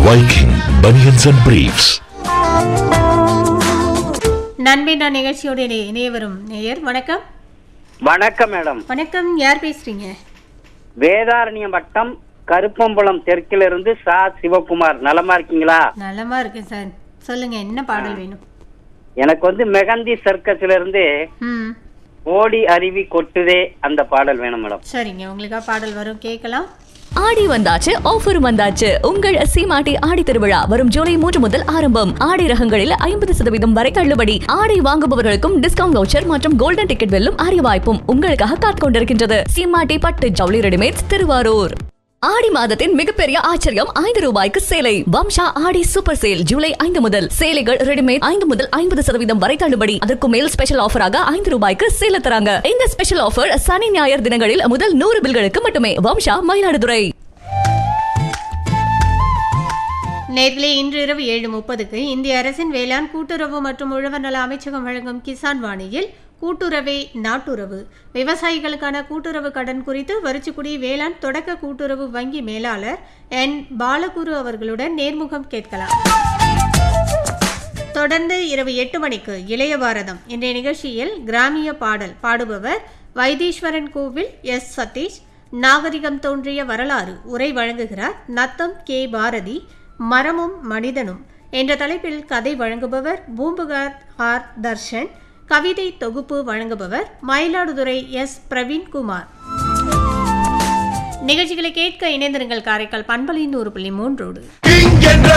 Viking Bunions and Briefs. நண்பினா நிகழ்ச்சியோட இணை- இணைய வரும் நேயர் வணக்கம் வணக்கம் மேடம் வணக்கம் யார் பேசுறீங்க வேதாரண்யம் வட்டம் கருப்பம்புலம் தெற்கிலிருந்து சா சிவகுமார் நலமா இருக்கீங்களா நலமா இருக்கேன் சார் சொல்லுங்க என்ன பாடல் வேணும் எனக்கு வந்து மெகந்தி சர்க்கஸ்ல இருந்து ம் ஓடி அருவி கொட்டுதே அந்த பாடல் வேணும் மேடம் சரிங்க உங்களுக்காக பாடல் வரும் கேட்கலாம் ஆடி வந்தாச்சு ஆஃபர் வந்தாச்சு உங்கள் சீமாட்டி ஆடி திருவிழா வரும் ஜூலை மூன்று முதல் ஆரம்பம் ஆடை ரகங்களில் ஐம்பது சதவீதம் வரை தள்ளுபடி ஆடை வாங்குபவர்களுக்கும் டிஸ்கவுண்ட் வவுச்சர் மற்றும் கோல்டன் டிக்கெட் வெல்லும் அரிய வாய்ப்பும் உங்களுக்காக காத்துக் கொண்டிருக்கின்றது சீமாட்டி பட்டு ஜவுளி ரெடிமேட்ஸ் திருவாரூர் ஆடி மாதத்தின் மிகப்பெரிய ஆச்சரியம் ஐந்து ரூபாய்க்கு சேலை வம்சா ஆடி சூப்பர் சேல் ஜூலை ஐந்து முதல் சேலைகள் ரெடிமேட் ஐந்து முதல் ஐம்பது சதவீதம் வரை தள்ளுபடி அதற்கு மேல் ஸ்பெஷல் ஆஃபராக ஐந்து ரூபாய்க்கு சேல தராங்க இந்த ஸ்பெஷல் ஆஃபர் சனி ஞாயிறு தினங்களில் முதல் நூறு பில்களுக்கு மட்டுமே வம்சா மயிலாடுதுறை நேர்களே இன்று இரவு ஏழு முப்பதுக்கு இந்திய அரசின் வேளாண் கூட்டுறவு மற்றும் உழவர் நல அமைச்சகம் வழங்கும் கிசான் வாணியில் கூட்டுறவே நாட்டுறவு விவசாயிகளுக்கான கூட்டுறவு கடன் குறித்து வரிச்சிக்குடி வேளாண் தொடக்க கூட்டுறவு வங்கி மேலாளர் என் பாலகுரு அவர்களுடன் நேர்முகம் கேட்கலாம் தொடர்ந்து இரவு எட்டு மணிக்கு இளைய பாரதம் இன்றைய நிகழ்ச்சியில் கிராமிய பாடல் பாடுபவர் வைத்தீஸ்வரன் கோவில் எஸ் சதீஷ் நாகரிகம் தோன்றிய வரலாறு உரை வழங்குகிறார் நத்தம் கே பாரதி மரமும் மனிதனும் என்ற தலைப்பில் கதை வழங்குபவர் பூம்புகார் ஆர் தர்ஷன் கவிதை தொகுப்பு வழங்குபவர் மயிலாடுதுறை எஸ் பிரவீன்குமார் நிகழ்ச்சிகளை கேட்க இணைந்திருங்கள் காரைக்கால் பண்பலின் ஒரு புள்ளி மூன்றோடு